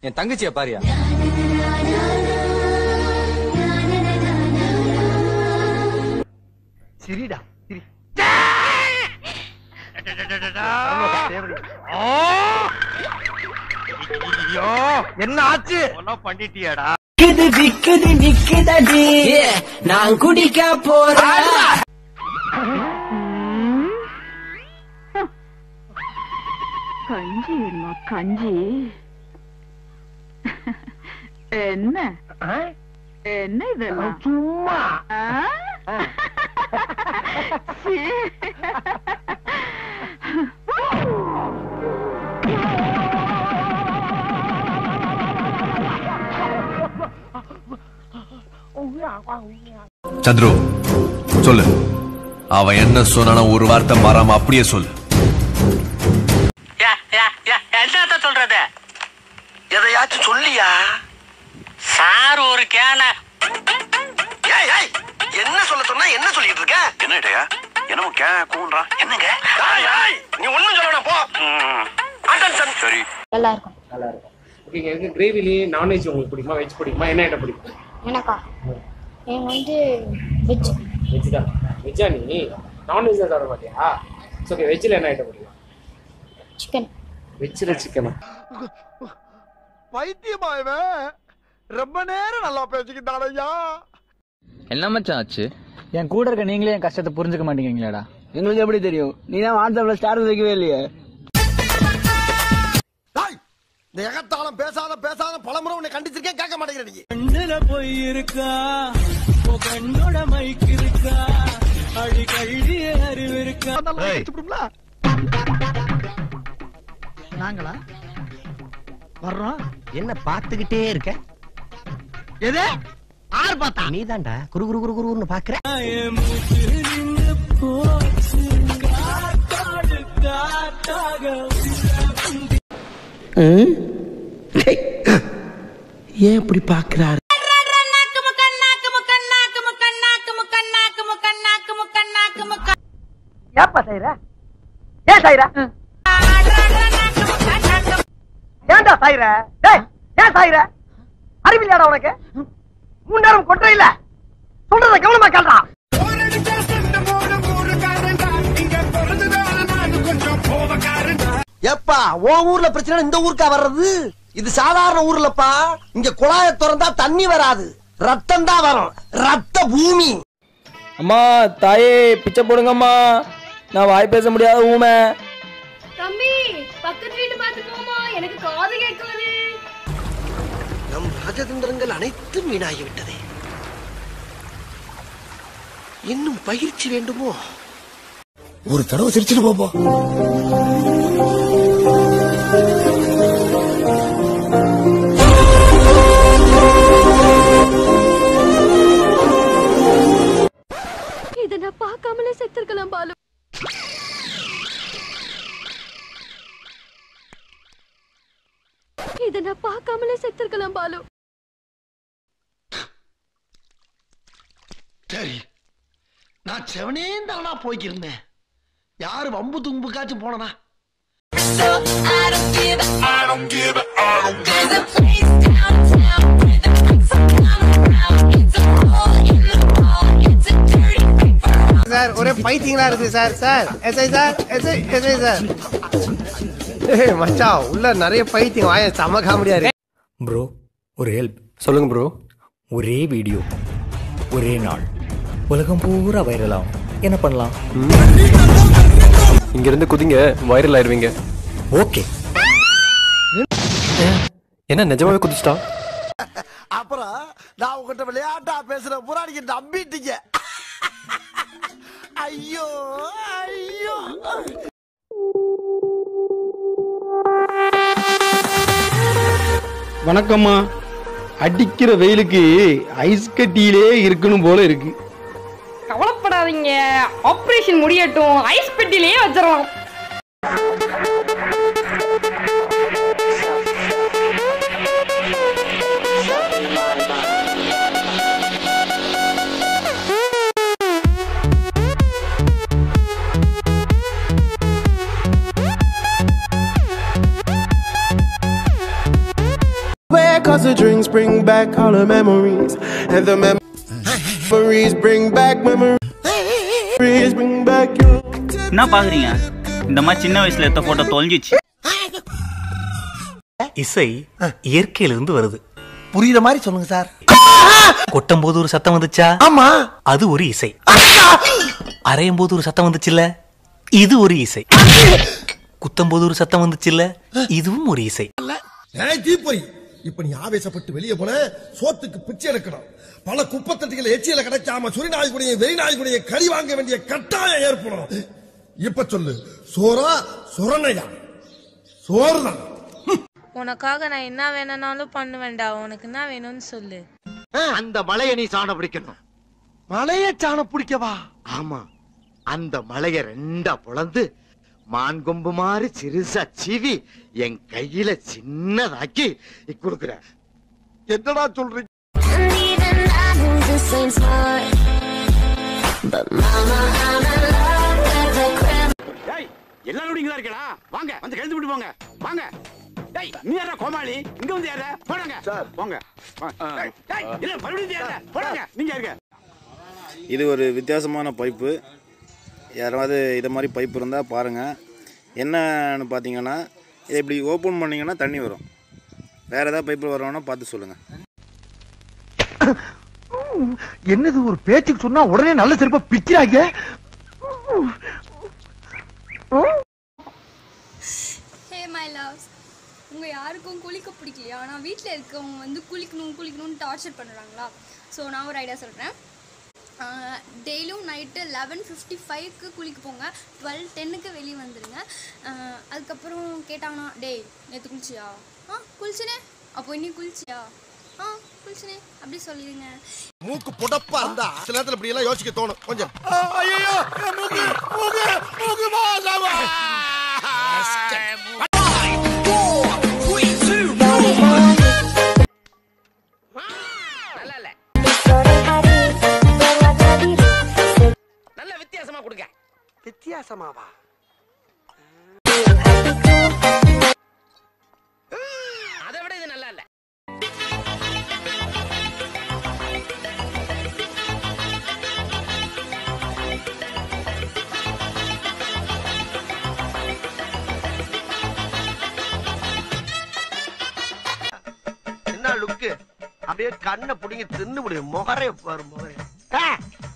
என் தங்கச்சிய பாரியா சிரிடா சிரி ஐயோ என்ன ஆச்சு பண்ணிட்டியாடா விக்குது விக்குது நிக்குதடி நான் குடிக்க போறேன் கஞ்சி வேணுமா கஞ்சி என்ன என்ன இதெல்லாம் சும்மா ஆ? சீ. சந்துரு சொல்லு அவன் என்ன சொன்னான ஒரு வார்த்தை மாறாம அப்படியே சொல்லு என்னத்த சொல்றது எதையாச்சும் சொல்லியா சார் ஒரு கேன ஏய் ஏய் என்ன சொல்ல சொன்னா என்ன சொல்லிட்டு இருக்க என்னடையா என்னமோ கே கூன்றா என்னங்க ஏய், ஏய், நீ ஒண்ணும் சொல்ல வேணாம், போ அட்டென்ஷன் சரி நல்லா இருக்கும் ஓகேங்க எனக்கு கிரேவிலி நான்வெஜ் உங்களுக்கு பிடிக்குமா வெஜ் பிடிக்குமா என்ன ஐட்டம் பிடிக்கும் எனக்கா எனக்கு வந்து வெஜ் வெஜ் தான் வெஜ்ஜா நீ நான்வெஜ் தான் சாப்பிட மாட்டியா ஓகே வெஜ்ஜில் என்ன ஐட்டம் பிடிக்கும் சிக்கன் வெஜ்ஜில் சிக்கனா பைத்தியமா இவன் ரொம்ப நேரம் நல்லா பேசிக்கிட்டான் ஐயா என்ன மச்சான் ஆச்சு என் கூட இருக்க நீங்களே என் கஷ்டத்தை புரிஞ்சுக்க மாட்டேங்கிறீங்களாடா எங்களுக்கு எப்படி தெரியும் நீ தான் வாட்ஸ்அப்ல ஸ்டாட்டஸ் வைக்கவே இல்லையே டேய், இந்த எகத்தாளம் பேசாத பேசாத பலமுறை உன்னை கண்டிச்சிருக்கேன் கேட்க மாட்டேங்கிற நீ கண்ணுல போய் இருக்கா உன் கண்ணோட மைக் இருக்கா அடி கல்வி அறிவு இருக்கா நாங்களா வர்றோம் என்ன பாத்துக்கிட்டே இருக்க எது ஆறு பார்த்தா நீ தான்டா குரு குரு குரு குருன்னு பாக்குற ஏன் இப்படி பாக்குறாரு ஏப்பா செய்யற ஏன் செய்யற ஏன்டா சாயிர டேய் ஏன் சாயிர அறிவில்லையாடா உனக்கு மூணு நேரம் கொட்டுற இல்ல சொல்றத கவனமா கேள்றா ஏப்பா உன் ஊர்ல பிரச்சனை இந்த ஊருக்கா வர்றது இது சாதாரண ஊர்லப்பா இங்க குழாய திறந்தா தண்ணி வராது ரத்தம் தான் வரும் ரத்த பூமி அம்மா தாயே பிச்சை போடுங்கம்மா நான் வாய் பேச முடியாத ஊமை தம்பி பக்கத்து வீட்டு பார்த்து போமா எனக்கு காது கேட்காது நம் ராஜதந்திரங்கள் அனைத்தும் வீணாகிவிட்டதே இன்னும் பயிற்சி வேண்டுமோ ஒரு தடவை சிரிச்சிட்டு போப்போ இத நான் பார்க்காமலே செத்துருக்கலாம் பாலு இத நான் பார்க்காமலே செத்துருக்கலாம் பாலு சரி நான் செவனே தானா போய்க்கிருந்தேன் யாரு வம்பு தும்புக்காச்சும் போனனா சார் ஒரே பைத்தியங்களா இருக்கு sir sir SI sir SI SI sir ஏய் மச்சான் உள்ள நிறைய பைத்தியம் வாய செம காமெடியா இருக்கு ப்ரோ ஒரு ஹெல்ப் சொல்லுங்க ப்ரோ ஒரே வீடியோ ஒரே நாள் உலகம் பூரா வைரல் ஆகும் என்ன பண்ணலாம் இங்க இருந்து குதிங்க வைரல் ஆயிருவீங்க ஓகே என்ன நிஜமாவே குதிச்சிட்டா அப்புறம் நான் உங்ககிட்ட விளையாட்டா பேசுற புறாடிக்கு நம்பிட்டீங்க ஐயோ ஐயோ வணக்கம்மா அடிக்கிற வெயிலுக்கு ஐஸ் கட்டியிலே இருக்கணும் போல இருக்கு கவலைப்படாதீங்க ஆபரேஷன் முடியட்டும் ஐஸ் பெட்டிலேயே வச்சிடலாம் back all the memories, and the mem- memories bring back memories, bring back you. என்ன பாக்குறீங்க இந்த மாதிரி சின்ன வயசுல எடுத்த போட்டோ தொலைஞ்சிச்சு இசை இயற்கையிலிருந்து வருது புரியுற மாதிரி சொல்லுங்க சார் கொட்டும் போது ஒரு சத்தம் வந்துச்சா ஆமா அது ஒரு இசை அரையும் போது ஒரு சத்தம் வந்துச்சுல்ல இது ஒரு இசை குத்தும் போது ஒரு சத்தம் வந்துச்சுல்ல இதுவும் ஒரு இசை ஏய் தீப்பொறி இப்ப நீ ஆவேசப்பட்டு வெளியே போன சோத்துக்கு பிச்சை எடுக்கணும் பல குப்பத்தட்டிகள் எச்சியில கிடைக்காம சுரி நாய்க்குடைய வெறி நாய்க்குடைய கறி வாங்க வேண்டிய கட்டாயம் ஏற்படும் இப்ப சொல்லு சோறா சுரணையா சோறுதான் உனக்காக நான் என்ன வேணும்னாலும் பண்ணுவேன்டா உனக்கு என்ன வேணும்னு சொல்லு அந்த மலையை நீ சாணம் பிடிக்கணும் மலைய சாணம் பிடிக்கவா ஆமா அந்த மலைய ரெண்டா பொளந்து மான் கொம்பு மாதிரி சிறுசா சீவி என் கையில சின்னதாக்கி கொடுக்குற என்னடா சொல்றீங்க டேய் எல்லாரும் இங்க தான் இருக்கடா வாங்க வந்து கழுத்து விட்டு போங்க வாங்க டேய் நீ யாரா கோமாளி இங்க வந்து யாரா போடுங்க சார் போங்க வா- டேய், டேய், இல்ல மறுபடியும் யாரா போடுங்க நீங்க இருங்க இது ஒரு வித்தியாசமான பைப்பு யாராவது இதை மாதிரி பைப் இருந்தால் பாருங்கள் என்னன்னு பார்த்தீங்கன்னா இதை இப்படி ஓப்பன் பண்ணிங்கன்னா தண்ணி வரும் வேறு ஏதாவது பைப்பு வரணும்னா பார்த்து சொல்லுங்கள் என்னது ஒரு பேச்சுக்கு சொன்னா உடனே நல்ல சிறப்பா பிக்கிறாங்க ஹே மை லவ்ஸ் உங்க யாருக்கும் குளிக்க பிடிக்கலையா ஆனால் வீட்டில் இருக்கவங்க வந்து குளிக்கணும் குளிக்கணும்னு டார்ச்சர் பண்ணுறாங்களா ஸோ நான் ஒரு ஐடியா சொல்கிறேன் டெய்லியும் நைட்டு லெவன் ஃபிஃப்டி ஃபைவ்க்கு குளிக்க போங்க டுவெல் டென்னுக்கு வெளியே வந்துடுங்க ஆஹ் அதுக்கப்புறம் கேட்டாங்கன்னா டேய் நேற்று குளிச்சியா ஆ குளிச்சினே அப்போ இன்னி குளிச்சியா ஆ குளிச்சினே அப்படி சொல்லிடுங்க மூக்கு புடப்பா இருந்தா சில நேரத்துல இப்படி எல்லாம் யோசிக்க தோணும் கொஞ்சம் ஐயோ மூக்கு மூக்கு மூக்கு மாசாவா நல்லா இல்ல நல்ல வித்தியாசமா கொடுங்க வித்தியாசமாவா அதை விட இது நல்லா இல்ல என்ன லுக்கு அப்படியே கண்ணை புடிங்கி தின்னு முடியும் முகரே பாரு முகரே ஆ!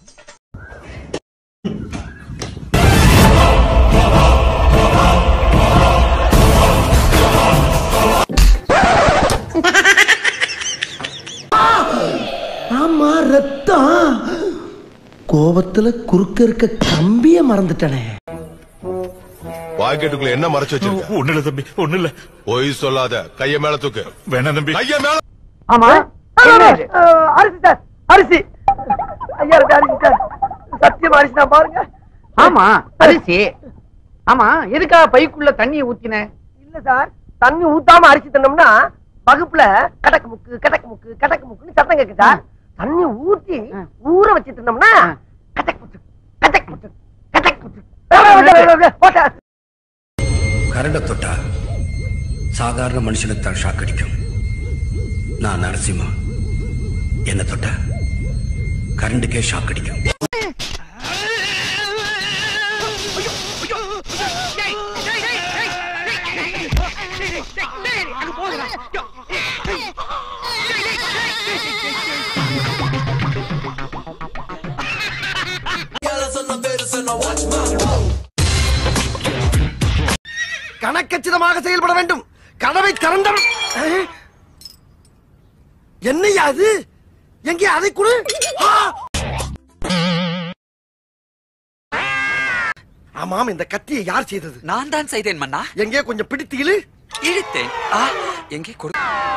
ஆமா ரத்தம் கோபத்துல குறுக்க இருக்க கம்பிய மறந்துட்டனே பாக்கெட்டுக்குள்ள என்ன மறைச்சு வச்சிருக்க ஒண்ணு இல்ல தம்பி ஒண்ணு இல்ல பொய் சொல்லாத கைய மேல தூக்கு வேணா தம்பி கைய மேல ஆமா அரிசி சார் அரிசி ஐயா இருக்கு அரிசி சார் சத்தியம் அரிசி தான் பாருங்க ஆமா அரிசி ஆமா எதுக்கா பைக்குள்ள தண்ணியை ஊத்தின இல்ல சார் தண்ணி ஊத்தாம அரிசி தின்னோம்னா வகுப்புல கடக்கு முக்கு கடக்கு முக்கு கடக்கு முக்குன்னு சத்தம் கேக்கு சார் தண்ணி ஊத்தி ஊற வச்சு தின்னோம்னா கடக்கு முக்கு கடக்கு முக்கு கடக்கு முக்கு போட்டா கரண்ட தொட்டா சாதாரண மனுஷனுக்கு தான் ஷாக் அடிக்கும் நான் நரசிம்மா என்ன தொட்டா கரண்டுக்கே ஷாக் அடிக்கும் கணக்கச்சிதமாக செயல்பட வேண்டும் கதவை திறந்தவன் அஹ். என்னையா அது எங்கே அதை கொடு ஆ! ஆமாம் இந்த கத்தியை யார் செய்தது நான் தான் செய்தேன் மன்னா எங்கே கொஞ்சம் பிடித்து இழு இழுத்தேன் ஆ எங்கே கொடு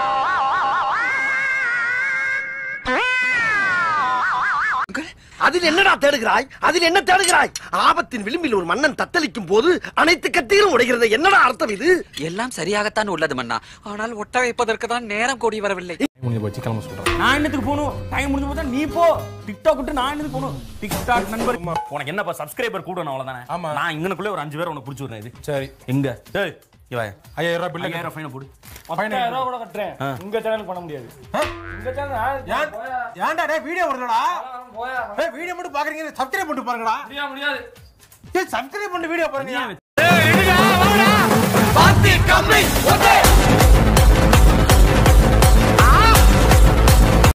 அதில் என்னடா தேடுகிறாய் அதில் என்ன தேடுகிறாய் ஆபத்தின் விளிம்பில் ஒரு மன்னன் தத்தளிக்கும் போது அனைத்து கத்திகளும் உடைகிறது என்னடா அர்த்தம் இது எல்லாம் சரியாகத்தான் உள்ளது மன்னா ஆனால் ஒட்ட வைப்பதற்கு தான் நேரம் கூடி வரவில்லை முடிஞ்சு போச்சு கிளம்ப சொல்றேன் நான் என்னத்துக்கு போகணும் டைம் முடிஞ்சு போதா நீ போ டிக்டாக் விட்டு நான் என்னது போகணும் டிக்டாக் நண்பர் உனக்கு என்னப்பா சப்ஸ்கிரைபர் கூடணும் அவ்வளவுதானே ஆமா நான் இங்கனக்குள்ளே ஒரு அஞ்சு பேர் உனக்கு பிடிச்சி விடுறேன் இது சரி எங்க டேய் இவன் ஐயாயிரம் ரூபாய் பில்லு ஐயாயிரம் ஃபைனை போடு பத்தாயிரம் பத்தாயிரம் ரூபாய் ரூபாய் கூட கட்டுறேன் உங்க சேனல் பண்ண முடியாது ஏன்டா டேய் வீடியோ வரலடா ஏய் வீடியோ மட்டும் பாக்குறீங்க சப்ஸ்கிரைப் பண்ணிட்டு பாருங்கடா முடியாது ஏய் சப்ஸ்கிரைப் பண்ணிட்டு வீடியோ பாருங்க பாத்தி கம்மி ஒத்தே